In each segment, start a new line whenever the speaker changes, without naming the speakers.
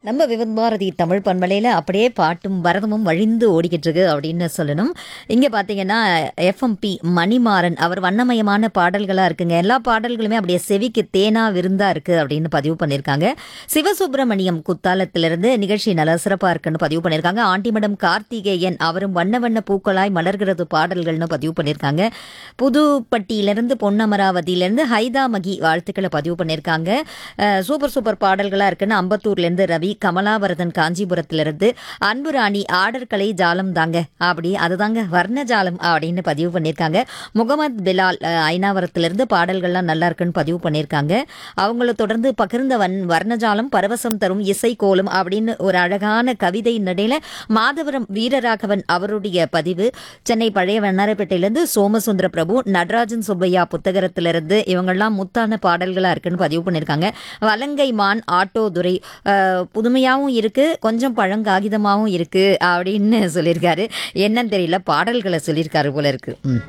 நம்ம விவத் பாரதி தமிழ் பண்பலையில் அப்படியே பாட்டும் பரதமும் வழிந்து ஓடிக்கிட்டு இருக்கு அப்படின்னு சொல்லணும் இங்கே பார்த்தீங்கன்னா எஃப்எம்பி மணிமாறன் அவர் வண்ணமயமான பாடல்களாக இருக்குங்க எல்லா பாடல்களுமே அப்படியே செவிக்கு தேனா விருந்தா இருக்கு அப்படின்னு பதிவு பண்ணியிருக்காங்க சிவசுப்பிரமணியம் குத்தாலத்திலிருந்து நிகழ்ச்சி நல்ல சிறப்பாக இருக்குன்னு பதிவு பண்ணியிருக்காங்க ஆண்டிமடம் கார்த்திகேயன் அவரும் வண்ண வண்ண பூக்களாய் மலர்கிறது பாடல்கள்னு பதிவு பண்ணியிருக்காங்க புதுப்பட்டியிலிருந்து பொன்னமராவதியிலிருந்து ஹைதாமகி வாழ்த்துக்களை பதிவு பண்ணியிருக்காங்க அஹ், சூப்பர் சூப்பர் பாடல்களாக இருக்குன்னு அம்பத்தூர்லேருந்து ரவி கமலாவரதன் காஞ்சிபுரத்திலிருந்து அன்பு ராணி ஆர்டர் கலை ஜாலம் தாங்க அப்படி அதுதாங்க வர்ணஜாலம் அப்படின்னு பதிவு பண்ணியிருக்காங்க முகமது பிலால் அஹ், ஐனாவரத்திலிருந்து பாடல்கள்லாம் நல்லா இருக்குன்னு பதிவு பண்ணியிருக்காங்க அவங்கள தொடர்ந்து பகிர்ந்த வன் வர்ணஜாலம் பரவசம் தரும் இசை கோலம் அப்படின்னு ஒரு அழகான கவிதை நடையில மாதவரம் வீரராகவன் அவருடைய பதிவு சென்னை பழைய வண்ணாரப்பேட்டையிலிருந்து சோமசுந்தர பிரபு நடராஜன் சுப்பையா புத்தகத்திலிருந்து இவங்கெல்லாம் முத்தான பாடல்களா இருக்குன்னு பதிவு பண்ணியிருக்காங்க வலங்கை மான் ஆட்டோ துரை அஹ், புதுமையாவும் இருக்கு கொஞ்சம் பழங்காகிதமாவும் இருக்கு அப்படின்னு சொல்லியிருக்காரு என்னன்னு தெரியல பாடல்களை சொல்லியிருக்காரு போல இருக்கு ம்.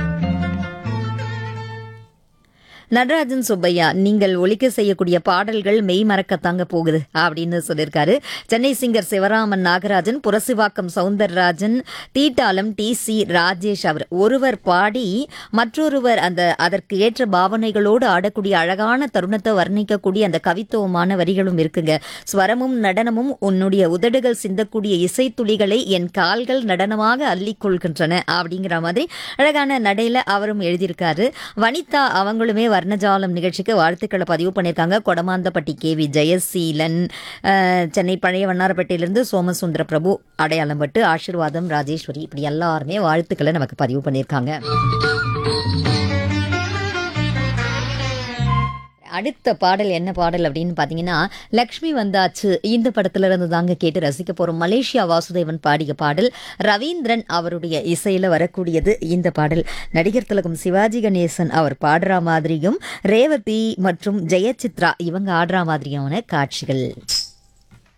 நடராஜன் சுப்பையா நீங்கள் ஒலிக்க செய்யக்கூடிய பாடல்கள் மெய் மறக்கத்தாங்க போகுது அப்படின்னு சொல்லியிருக்காரு சென்னை சிங்கர் சிவராமன் நாகராஜன் புரசிவாக்கம் சவுந்தரராஜன் தீட்டாலம் டி சி ராஜேஷ் அவர் ஒருவர் பாடி மற்றொருவர் அந்த அதற்கு ஏற்ற பாவனைகளோடு ஆடக்கூடிய அழகான தருணத்தை வர்ணிக்கக்கூடிய அந்த கவித்துவமான வரிகளும் இருக்குங்க ஸ்வரமும் நடனமும் உன்னுடைய உதடுகள் சிந்தக்கூடிய இசைத்துளிகளை என் கால்கள் நடனமாக அள்ளிக் கொள்கின்றன அப்படிங்கிற மாதிரி அழகான நடையில அவரும் எழுதியிருக்காரு வனிதா அவங்களுமே வர்ணஜாலம் நிகழ்ச்சிக்கு வாழ்த்துக்களை பதிவு பண்ணியிருக்காங்க கொடமாந்தப்பட்டி கே வி ஜெயசீலன் அஹ், சென்னை பழைய வண்ணாரப்பேட்டையிலிருந்து சோமசுந்தர பிரபு அடையாளம் பட்டு ஆசீர்வாதம் ராஜேஸ்வரி இப்படி எல்லாருமே வாழ்த்துக்களை நமக்கு பதிவு பண்ணியிருக்காங்க அடுத்த பாடல் என்ன பாடல் அப்படின்னு பார்த்தீங்கன்னா லக்ஷ்மி வந்தாச்சு இந்த படத்துல இருந்து தாங்க கேட்டு ரசிக்க போறோம் மலேசியா வாசுதேவன் பாடிய பாடல் ரவீந்திரன் அவருடைய இசையில வரக்கூடியது இந்த பாடல் நடிகர் திலகம் சிவாஜி கணேசன் அவர் பாடுற மாதிரியும் ரேவதி மற்றும் ஜெயசித்ரா இவங்க ஆடுற மாதிரியான காட்சிகள்